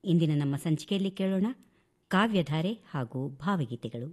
ಇಂದಿನ ನಮ್ಮ ಸಂಚಿಕೆಯಲ್ಲಿ ಕೇಳೋಣ ಕಾವ್ಯಧಾರೆ ಹಾಗೂ ಭಾವಗೀತೆಗಳು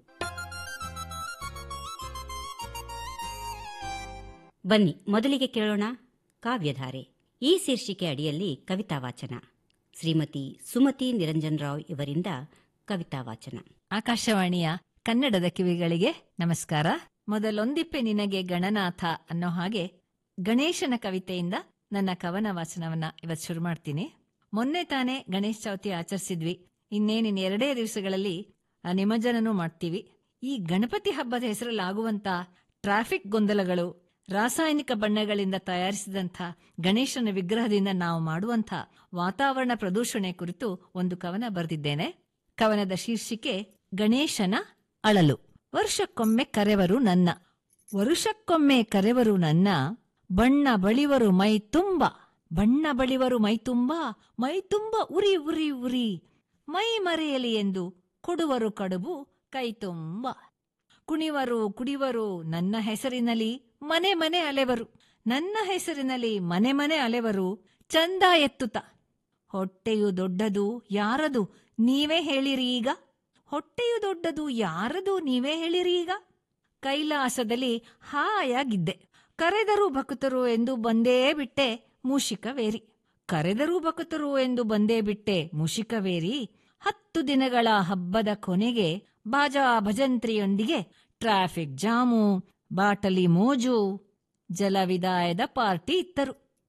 ಬನ್ನಿ ಮೊದಲಿಗೆ ಕೇಳೋಣ ಕಾವ್ಯಧಾರೆ ಈ ಶೀರ್ಷಿಕೆ ಅಡಿಯಲ್ಲಿ ಕವಿತಾ ವಾಚನ ಶ್ರೀಮತಿ ಸುಮತಿ ನಿರಂಜನ್ ರಾವ್ ಇವರಿಂದ ಕವಿತಾ ವಾಚನ ಆಕಾಶವಾಣಿಯ ಕನ್ನಡದ ಕಿವಿಗಳಿಗೆ ನಮಸ್ಕಾರ ಮೊದಲೊಂದಿಪ್ಪೆ ನಿನಗೆ ಗಣನಾಥ ಅನ್ನೋ ಹಾಗೆ ಗಣೇಶನ ಕವಿತೆಯಿಂದ ನನ್ನ ಕವನ ವಾಚನವನ್ನ ಇವತ್ತು ಶುರು ಮಾಡ್ತೀನಿ ಮೊನ್ನೆ ತಾನೇ ಗಣೇಶ ಚೌತಿ ಆಚರಿಸಿದ್ವಿ ಇನ್ನೇನಿನ್ ಎರಡೇ ದಿವಸಗಳಲ್ಲಿ ಆ ನಿಮಜ್ಜನನೂ ಮಾಡ್ತೀವಿ ಈ ಗಣಪತಿ ಹಬ್ಬದ ಹೆಸರಲ್ಲಿ ಆಗುವಂತ ಟ್ರಾಫಿಕ್ ಗೊಂದಲಗಳು ರಾಸಾಯನಿಕ ಬಣ್ಣಗಳಿಂದ ತಯಾರಿಸಿದಂಥ ಗಣೇಶನ ವಿಗ್ರಹದಿಂದ ನಾವು ಮಾಡುವಂಥ ವಾತಾವರಣ ಪ್ರದೂಷಣೆ ಕುರಿತು ಒಂದು ಕವನ ಬರೆದಿದ್ದೇನೆ ಕವನದ ಶೀರ್ಷಿಕೆ ಗಣೇಶನ ಅಳಲು ವರ್ಷಕ್ಕೊಮ್ಮೆ ಕರೆವರು ನನ್ನ ವರುಷಕ್ಕೊಮ್ಮೆ ಕರೆವರು ನನ್ನ ಬಣ್ಣ ಬಳಿವರು ಮೈ ತುಂಬ ಬಣ್ಣ ಬಳಿವರು ಮೈ ತುಂಬ ಮೈ ತುಂಬ ಉರಿ ಉರಿ ಉರಿ ಮೈ ಮರೆಯಲಿ ಎಂದು ಕೊಡುವರು ಕಡುಬು ಕೈ ತುಂಬ ಕುಣಿವರು ಕುಡಿವರು ನನ್ನ ಹೆಸರಿನಲ್ಲಿ ಮನೆ ಮನೆ ಅಲೆವರು ನನ್ನ ಹೆಸರಿನಲ್ಲಿ ಮನೆ ಮನೆ ಅಲೆವರು ಚಂದ ಎತ್ತುತ್ತ ಹೊಟ್ಟೆಯು ದೊಡ್ಡದು ಯಾರದು ನೀವೇ ಹೇಳಿರಿ ಈಗ ಹೊಟ್ಟೆಯು ದೊಡ್ಡದು ಯಾರದು ನೀವೇ ಹೇಳಿರಿ ಈಗ ಕೈಲಾಸದಲ್ಲಿ ಹಾಯಾಗಿದ್ದೆ ಕರೆದರೂ ಭಕ್ತರು ಎಂದು ಬಂದೇ ಬಿಟ್ಟೆ ಮೂಷಿಕವೇರಿ ಕರೆದರೂ ಭಕ್ತರು ಎಂದು ಬಂದೇ ಬಿಟ್ಟೆ ಮೂಷಿಕವೇರಿ ಹತ್ತು ದಿನಗಳ ಹಬ್ಬದ ಕೊನೆಗೆ ಬಾಜಾ ಭಜಂತ್ರಿಯೊಂದಿಗೆ ಟ್ರಾಫಿಕ್ ಜಾಮು ಬಾಟಲಿ ಮೋಜು ಜಲವಿದಾಯದ ಪಾರ್ಟಿ ಇತ್ತರು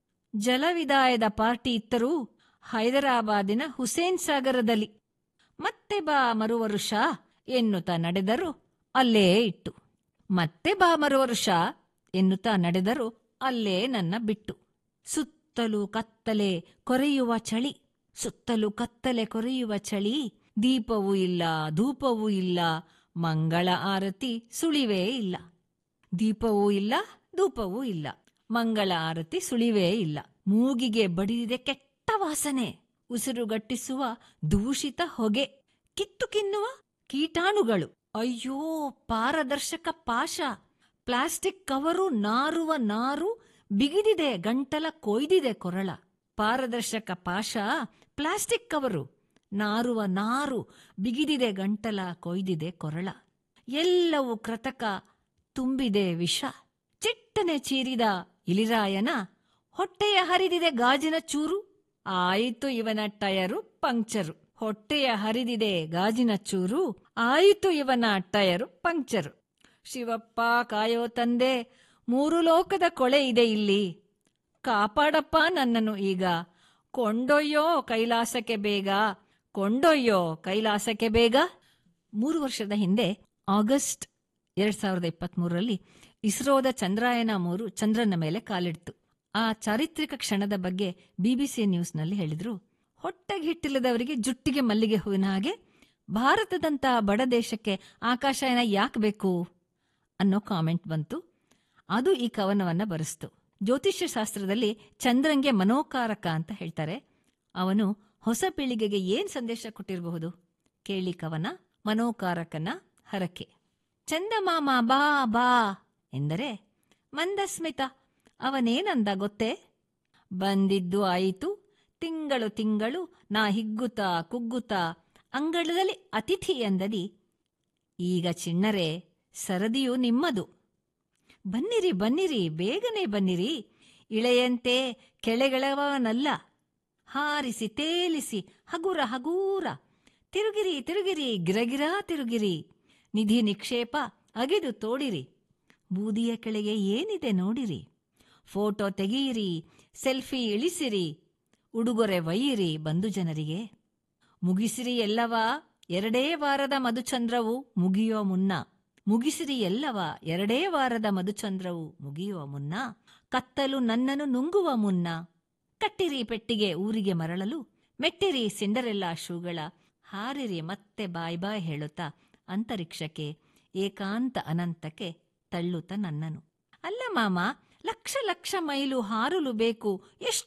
ಜಲವಿದಾಯದ ಪಾರ್ಟಿ ಇತ್ತರೂ ಹೈದರಾಬಾದಿನ ಹುಸೇನ್ ಸಾಗರದಲ್ಲಿ ಮತ್ತೆ ಬಾ ಮರುವರುಷ ಎನ್ನುತ್ತಾ ನಡೆದರು ಅಲ್ಲೇ ಇಟ್ಟು ಮತ್ತೆ ಬಾ ಮರುವರುಷ ಎನ್ನುತ್ತಾ ನಡೆದರು ಅಲ್ಲೇ ನನ್ನ ಬಿಟ್ಟು ಸುತ್ತಲೂ ಕತ್ತಲೆ ಕೊರೆಯುವ ಚಳಿ ಸುತ್ತಲೂ ಕತ್ತಲೆ ಕೊರೆಯುವ ಚಳಿ ದೀಪವೂ ಇಲ್ಲ ಧೂಪವೂ ಇಲ್ಲ ಮಂಗಳ ಆರತಿ ಸುಳಿವೇ ಇಲ್ಲ ದೀಪವೂ ಇಲ್ಲ ಧೂಪವೂ ಇಲ್ಲ ಮಂಗಳ ಆರತಿ ಸುಳಿವೇ ಇಲ್ಲ ಮೂಗಿಗೆ ಬಡಿದಿದೆ ಕೆಟ್ಟ ವಾಸನೆ ಉಸಿರುಗಟ್ಟಿಸುವ ದೂಷಿತ ಹೊಗೆ ಕಿತ್ತು ಕಿನ್ನುವ ಕೀಟಾಣುಗಳು ಅಯ್ಯೋ ಪಾರದರ್ಶಕ ಪಾಶ ಪ್ಲಾಸ್ಟಿಕ್ ಕವರು ನಾರುವ ನಾರು ಬಿಗಿದಿದೆ ಗಂಟಲ ಕೊಯ್ದಿದೆ ಕೊರಳ ಪಾರದರ್ಶಕ ಪಾಶ ಪ್ಲಾಸ್ಟಿಕ್ ಕವರು ನಾರುವ ನಾರು ಬಿಗಿದಿದೆ ಗಂಟಲ ಕೊಯ್ದಿದೆ ಕೊರಳ ಎಲ್ಲವೂ ಕೃತಕ ತುಂಬಿದೆ ವಿಷ ಚಿಟ್ಟನೆ ಚೀರಿದ ಇಲಿರಾಯನ ಹೊಟ್ಟೆಯ ಹರಿದಿದೆ ಗಾಜಿನ ಚೂರು ಆಯಿತು ಇವನ ಟಯರು ಪಂಕ್ಚರು ಹೊಟ್ಟೆಯ ಹರಿದಿದೆ ಗಾಜಿನ ಚೂರು ಆಯಿತು ಇವನ ಟಯರು ಪಂಕ್ಚರು ಶಿವಪ್ಪ ಕಾಯೋ ತಂದೆ ಮೂರು ಲೋಕದ ಕೊಳೆ ಇದೆ ಇಲ್ಲಿ ಕಾಪಾಡಪ್ಪ ನನ್ನನ್ನು ಈಗ ಕೊಂಡೊಯ್ಯೋ ಕೈಲಾಸಕ್ಕೆ ಬೇಗ ಕೊಂಡೊಯ್ಯೋ ಕೈಲಾಸಕ್ಕೆ ಬೇಗ ಮೂರು ವರ್ಷದ ಹಿಂದೆ ಆಗಸ್ಟ್ ಎರಡ್ ಸಾವಿರದ ಇಪ್ಪತ್ಮೂರರಲ್ಲಿ ಇಸ್ರೋದ ಚಂದ್ರಾಯನ ಮೂರು ಚಂದ್ರನ ಮೇಲೆ ಕಾಲಿಡ್ತು ಆ ಚಾರಿತ್ರಿಕ ಕ್ಷಣದ ಬಗ್ಗೆ ಬಿಬಿಸಿ ನ್ಯೂಸ್ನಲ್ಲಿ ಹೇಳಿದ್ರು ಹೊಟ್ಟೆಗೆ ಹಿಟ್ಟಿಲ್ಲದವರಿಗೆ ಜುಟ್ಟಿಗೆ ಮಲ್ಲಿಗೆ ಹೂವಿನ ಹಾಗೆ ಭಾರತದಂತಹ ಬಡ ದೇಶಕ್ಕೆ ಆಕಾಶಯಾನ ಯಾಕೆ ಬೇಕು ಅನ್ನೋ ಕಾಮೆಂಟ್ ಬಂತು ಅದು ಈ ಕವನವನ್ನ ಬರೆಸ್ತು ಜ್ಯೋತಿಷ್ಯ ಶಾಸ್ತ್ರದಲ್ಲಿ ಚಂದ್ರಂಗೆ ಮನೋಕಾರಕ ಅಂತ ಹೇಳ್ತಾರೆ ಅವನು ಹೊಸ ಪೀಳಿಗೆಗೆ ಏನ್ ಸಂದೇಶ ಕೊಟ್ಟಿರಬಹುದು ಕೇಳಿ ಕವನ ಮನೋಕಾರಕನ ಹರಕೆ ಚಂದಮಾಮ ಬಾ ಬಾ ಎಂದರೆ ಮಂದಸ್ಮಿತ ಅವನೇನಂದ ಗೊತ್ತೇ ಬಂದಿದ್ದು ಆಯಿತು ತಿಂಗಳು ತಿಂಗಳು ನಾ ಹಿಗ್ಗುತ್ತಾ ಕುಗ್ಗುತ್ತಾ ಅಂಗಳದಲ್ಲಿ ಅತಿಥಿ ಎಂದದಿ ಈಗ ಚಿಣ್ಣರೆ ಸರದಿಯು ನಿಮ್ಮದು ಬನ್ನಿರಿ ಬನ್ನಿರಿ ಬೇಗನೆ ಬನ್ನಿರಿ ಇಳೆಯಂತೆ ಕೆಳೆಗಳವನಲ್ಲ ಹಾರಿಸಿ ತೇಲಿಸಿ ಹಗುರ ಹಗೂರ ತಿರುಗಿರಿ ತಿರುಗಿರಿ ಗಿರಗಿರಾ ತಿರುಗಿರಿ ನಿಧಿ ನಿಕ್ಷೇಪ ಅಗೆದು ತೋಡಿರಿ ಬೂದಿಯ ಕೆಳಗೆ ಏನಿದೆ ನೋಡಿರಿ ಫೋಟೋ ತೆಗೆಯಿರಿ ಸೆಲ್ಫಿ ಇಳಿಸಿರಿ ಉಡುಗೊರೆ ಒಯ್ಯಿರಿ ಬಂಧು ಜನರಿಗೆ ಮುಗಿಸಿರಿ ಎಲ್ಲವ ಎರಡೇ ವಾರದ ಮಧುಚಂದ್ರವು ಮುಗಿಯೋ ಮುನ್ನ ಮುಗಿಸಿರಿ ಎಲ್ಲವ ಎರಡೇ ವಾರದ ಮಧುಚಂದ್ರವು ಮುಗಿಯುವ ಮುನ್ನ ಕತ್ತಲು ನನ್ನನ್ನು ನುಂಗುವ ಮುನ್ನ ಕಟ್ಟಿರಿ ಪೆಟ್ಟಿಗೆ ಊರಿಗೆ ಮರಳಲು ಮೆಟ್ಟಿರಿ ಸಿಂಡರೆಲ್ಲಾ ಶೂಗಳ ಹಾರಿರಿ ಮತ್ತೆ ಬಾಯ್ ಬಾಯ್ ಹೇಳುತ್ತಾ ಅಂತರಿಕ್ಷಕ್ಕೆ ಏಕಾಂತ ಅನಂತಕ್ಕೆ ತಳ್ಳುತ್ತ ನನ್ನನು ಅಲ್ಲ ಮಾಮ ಲಕ್ಷ ಲಕ್ಷ ಮೈಲು ಹಾರಲು ಬೇಕು ಎಷ್ಟು